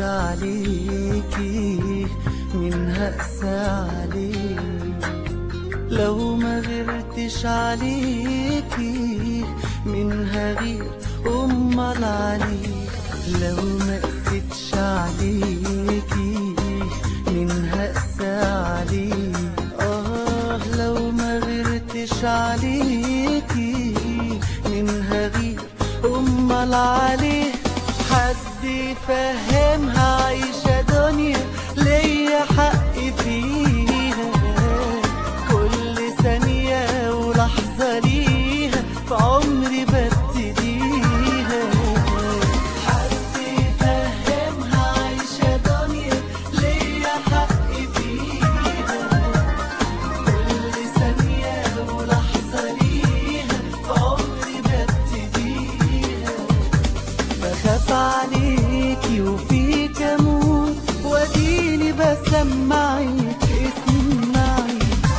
عليكي من هقسى عليك لو ما غيرتش عليكي من هغير امال عليك لو ما قستش عليكي من هقسى عليك اه لو ما غيرتش عليكي من هغير امال عليه حد يفهمها عايشة دنيا ليا حق فيها كل ثانية ولحظة ليها في عمري ببتديها حد يفهمها عايشة دنيا ليا حق فيها كل ثانية ولحظة ليها في عمري ببتديها بخاف عليكي وفيك اموت واديني بسمعك اسمعي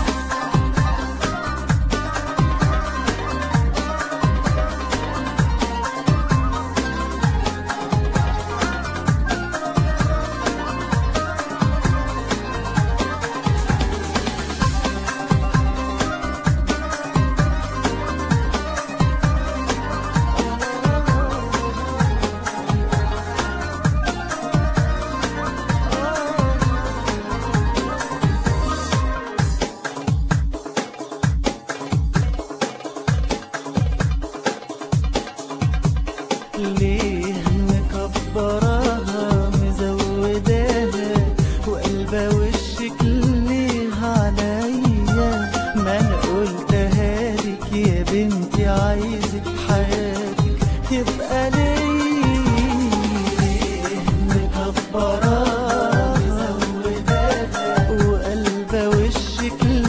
ليه مكبراها مزوداها وقلبة وشك ليه عليا ما انا قلتها لك يا بنتي عايزك حياتك تبقى ليا ليه مكبراها مزوداها وقلبة وشك